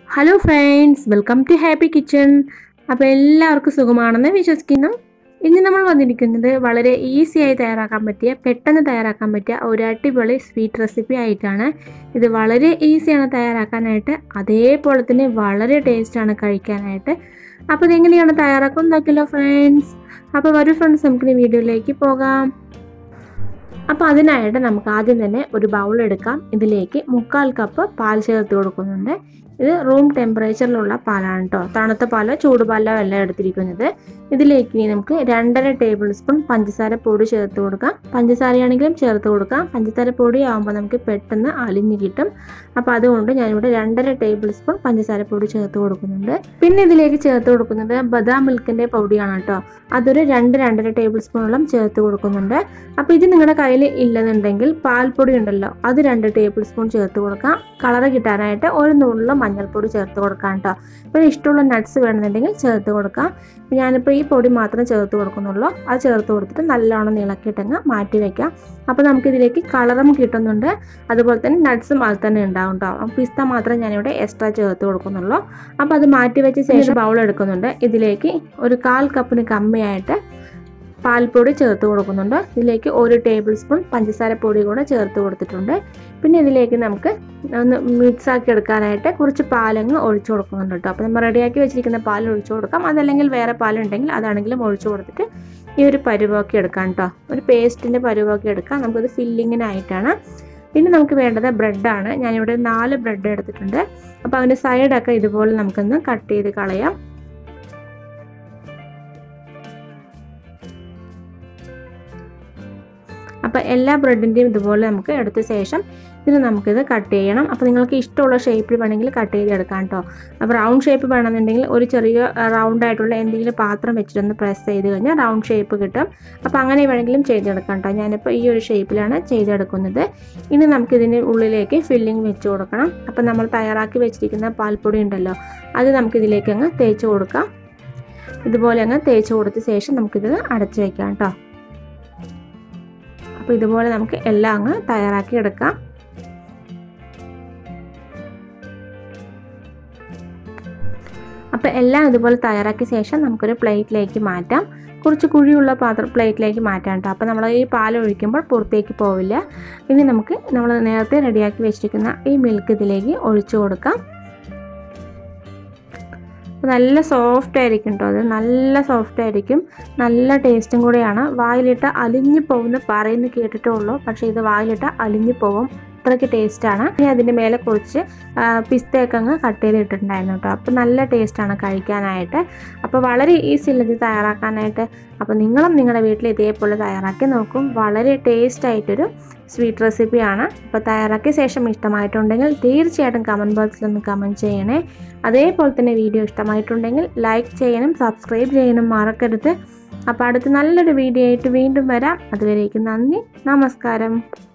hello friends welcome to happy kitchen അപ്പോൾ എല്ലാവർക്കും സുഖമാണെന്ന് വിശ്വസിക്കുന്നു ഇന്ന് നമ്മൾ വന്നിരിക്കുന്നത് വളരെ ഈസി ആയി തയ്യാറാക്കാൻ പറ്റിയ പെട്ടെന്ന് തയ്യാറാക്കാൻ പറ്റിയ ഒരു അടിപൊളി സ്വീറ്റ് റെസിപ്പി ആയിട്ടാണ് ഇത് വളരെ ഈസിയാണ് തയ്യാറാക്കാനായിട്ട് അതേപോലെ തന്നെ വളരെ ടേസ്റ്റാണ് കഴിക്കാനായിട്ട് അപ്പോൾ ഇതെങ്ങനെയാണ് തയ്യാറാക്കുന്നത് നോക്കിയല്ലോ ഫ്രണ്ട്സ് അപ്പോൾ വരൂ ഫ്രണ്ട്സ് നമുക്കിനി വീഡിയോയിലേക്ക് പോകാം അപ്പോൾ അതിനായിട്ട് നമുക്ക് ആദ്യം തന്നെ ഒരു ബൗൾ എടുക്കാം ഇതിലേക്ക് മുക്കാൽ കപ്പ് പാൽ ചേർത്ത് കൊടുക്കുന്നുണ്ട് ഇത് റൂം ടെമ്പറേച്ചറിലുള്ള പാലാണ് കേട്ടോ തണുത്ത പാലോ ചൂടുപാലോ എല്ലാം എടുത്തിരിക്കുന്നത് ഇതിലേക്ക് ഇനി നമുക്ക് രണ്ടര ടേബിൾ സ്പൂൺ പഞ്ചസാര പൊടി ചേർത്ത് കൊടുക്കാം പഞ്ചസാരയാണെങ്കിലും ചേർത്ത് കൊടുക്കാം പഞ്ചസാര പൊടി ആകുമ്പോൾ നമുക്ക് പെട്ടെന്ന് അലിഞ്ഞ് കിട്ടും അപ്പോൾ അതുകൊണ്ട് ഞാനിവിടെ രണ്ടര ടേബിൾ സ്പൂൺ പഞ്ചസാര പൊടി ചേർത്ത് കൊടുക്കുന്നുണ്ട് പിന്നെ ഇതിലേക്ക് ചേർത്ത് കൊടുക്കുന്നത് ബദാം മിൽക്കിൻ്റെ പൊടിയാണ് കേട്ടോ അതൊരു രണ്ട് രണ്ടര ടേബിൾ സ്പൂണോളം ചേർത്ത് കൊടുക്കുന്നുണ്ട് അപ്പോൾ ഇത് നിങ്ങളുടെ കയ്യിൽ ഇല്ലെന്നുണ്ടെങ്കിൽ പാൽപ്പൊടി ഉണ്ടല്ലോ അത് രണ്ട് ടേബിൾ സ്പൂൺ ചേർത്ത് കൊടുക്കാം കളറ് കിട്ടാനായിട്ട് ഒരു നുള്ളിൽ മഞ്ഞൾപ്പൊടി ചേർത്ത് കൊടുക്കാം കേട്ടോ പിന്നെ ഇഷ്ടമുള്ള നട്ട്സ് വേണമെന്നുണ്ടെങ്കിൽ ചേർത്ത് കൊടുക്കാം ഞാനിപ്പോൾ ഈ പൊടി മാത്രം ചേർത്ത് കൊടുക്കുന്നുള്ളൂ അത് ചേർത്ത് കൊടുത്തിട്ട് നല്ലോണം ഇളക്കിയിട്ടങ്ങ് മാറ്റി വെക്കാം അപ്പോൾ നമുക്കിതിലേക്ക് കളറും കിട്ടുന്നുണ്ട് അതുപോലെ തന്നെ നട്ട്സും അത് തന്നെ ഉണ്ടാവും കേട്ടോ പിസ്ത മാത്രം ഞാനിവിടെ എക്സ്ട്രാ ചേർത്ത് കൊടുക്കുന്നുള്ളൂ അപ്പോൾ അത് മാറ്റി വെച്ച ശേഷം ബൗൾ എടുക്കുന്നുണ്ട് ഇതിലേക്ക് ഒരു കാൽ കപ്പിന് കമ്മിയായിട്ട് പാൽപ്പൊടി ചേർത്ത് കൊടുക്കുന്നുണ്ട് ഇതിലേക്ക് ഒരു ടേബിൾ സ്പൂൺ പഞ്ചസാര പൊടി കൂടെ ചേർത്ത് കൊടുത്തിട്ടുണ്ട് പിന്നെ ഇതിലേക്ക് നമുക്ക് ഒന്ന് മിക്സ് ആക്കി എടുക്കാനായിട്ട് കുറച്ച് പാലങ്ങ് ഒഴിച്ചു കൊടുക്കുന്നുണ്ട് കേട്ടോ അപ്പോൾ നമ്മൾ റെഡിയാക്കി വെച്ചിരിക്കുന്ന പാൽ ഒഴിച്ചു കൊടുക്കാം അതല്ലെങ്കിൽ വേറെ പാലുണ്ടെങ്കിൽ അതാണെങ്കിലും ഒഴിച്ചു കൊടുത്തിട്ട് ഈ ഒരു പരുവാക്കി എടുക്കാം കേട്ടോ ഒരു പേസ്റ്റിൻ്റെ പരുവാക്കി എടുക്കാം നമുക്കത് ഫില്ലിങ്ങിനായിട്ടാണ് പിന്നെ നമുക്ക് വേണ്ടത് ബ്രെഡാണ് ഞാനിവിടെ നാല് ബ്രെഡ് എടുത്തിട്ടുണ്ട് അപ്പോൾ അതിൻ്റെ സൈഡൊക്കെ ഇതുപോലെ നമുക്കൊന്ന് കട്ട് ചെയ്ത് കളയാം അപ്പോൾ എല്ലാ ബ്രെഡിൻ്റെയും ഇതുപോലെ നമുക്ക് എടുത്ത ശേഷം ഇതിന് നമുക്കിത് കട്ട് ചെയ്യണം അപ്പോൾ നിങ്ങൾക്ക് ഇഷ്ടമുള്ള ഷേപ്പിൽ വേണമെങ്കിൽ കട്ട് ചെയ്തെടുക്കാം കേട്ടോ അപ്പോൾ റൗണ്ട് ഷേപ്പ് വേണമെന്നുണ്ടെങ്കിൽ ഒരു ചെറിയ റൗണ്ട് ആയിട്ടുള്ള എന്തെങ്കിലും പാത്രം വെച്ചിട്ടൊന്ന് പ്രസ് ചെയ്ത് കഴിഞ്ഞാൽ റൗണ്ട് ഷേപ്പ് കിട്ടും അപ്പോൾ അങ്ങനെ വേണമെങ്കിലും ചെയ്തെടുക്കാം കേട്ടോ ഞാനിപ്പോൾ ഈ ഒരു ഷേപ്പിലാണ് ചെയ്തെടുക്കുന്നത് ഇനി നമുക്കിതിൻ്റെ ഉള്ളിലേക്ക് ഫില്ലിംഗ് വെച്ച് കൊടുക്കണം അപ്പോൾ നമ്മൾ തയ്യാറാക്കി വെച്ചിരിക്കുന്ന പാൽപ്പൊടി ഉണ്ടല്ലോ അത് നമുക്കിതിലേക്ക് അങ്ങ് തേച്ച് കൊടുക്കാം ഇതുപോലെ അങ്ങ് തേച്ച് കൊടുത്ത ശേഷം നമുക്കിത് അടച്ചു വയ്ക്കാം കേട്ടോ അപ്പോൾ ഇതുപോലെ നമുക്ക് എല്ലാം അങ്ങ് തയ്യാറാക്കി എടുക്കാം അപ്പോൾ എല്ലാം ഇതുപോലെ തയ്യാറാക്കിയ ശേഷം നമുക്കൊരു പ്ലേറ്റിലേക്ക് മാറ്റാം കുറച്ച് കുഴിയുള്ള പാത്രം പ്ലേറ്റിലേക്ക് മാറ്റാം കേട്ടോ അപ്പോൾ നമ്മൾ ഈ പാൽ ഒഴിക്കുമ്പോൾ പുറത്തേക്ക് പോവില്ല ഇനി നമുക്ക് നമ്മൾ നേരത്തെ റെഡിയാക്കി വെച്ചിരിക്കുന്ന ഈ മിൽക്ക് ഇതിലേക്ക് ഒഴിച്ചു കൊടുക്കാം നല്ല സോഫ്റ്റ് ആയിരിക്കും കേട്ടോ അത് നല്ല സോഫ്റ്റ് ആയിരിക്കും നല്ല ടേസ്റ്റും കൂടെയാണ് വായിലിട്ട് അലിഞ്ഞു പോകുന്ന പറയുന്നത് കേട്ടിട്ടേ ഉള്ളൂ പക്ഷേ ഇത് വായിലിട്ട് അലിഞ്ഞു പോകും അത്രയ്ക്ക് ടേസ്റ്റാണ് ഇനി അതിൻ്റെ മേലെ കുറച്ച് പിസ്തയൊക്കെ അങ്ങ് കട്ട് ചെയ്തിട്ടുണ്ടായിരുന്നു കേട്ടോ അപ്പോൾ നല്ല ടേസ്റ്റാണ് കഴിക്കാനായിട്ട് അപ്പോൾ വളരെ ഈസി അല്ല ഇത് തയ്യാറാക്കാനായിട്ട് അപ്പോൾ നിങ്ങളും നിങ്ങളുടെ വീട്ടിൽ ഇതേപോലെ തയ്യാറാക്കി നോക്കും വളരെ ടേസ്റ്റ് ആയിട്ടൊരു സ്വീറ്റ് റെസിപ്പിയാണ് അപ്പോൾ തയ്യാറാക്കിയ ശേഷം ഇഷ്ടമായിട്ടുണ്ടെങ്കിൽ തീർച്ചയായിട്ടും കമൻറ്റ് ബോക്സിൽ ഒന്ന് കമൻറ്റ് ചെയ്യണേ അതേപോലെ തന്നെ വീഡിയോ ഇഷ്ടമായിട്ടുണ്ടെങ്കിൽ ലൈക്ക് ചെയ്യണം സബ്സ്ക്രൈബ് ചെയ്യാനും മറക്കരുത് അപ്പോൾ അടുത്ത് നല്ലൊരു വീഡിയോ ആയിട്ട് വീണ്ടും വരാം അതുവരേക്കും നന്ദി നമസ്കാരം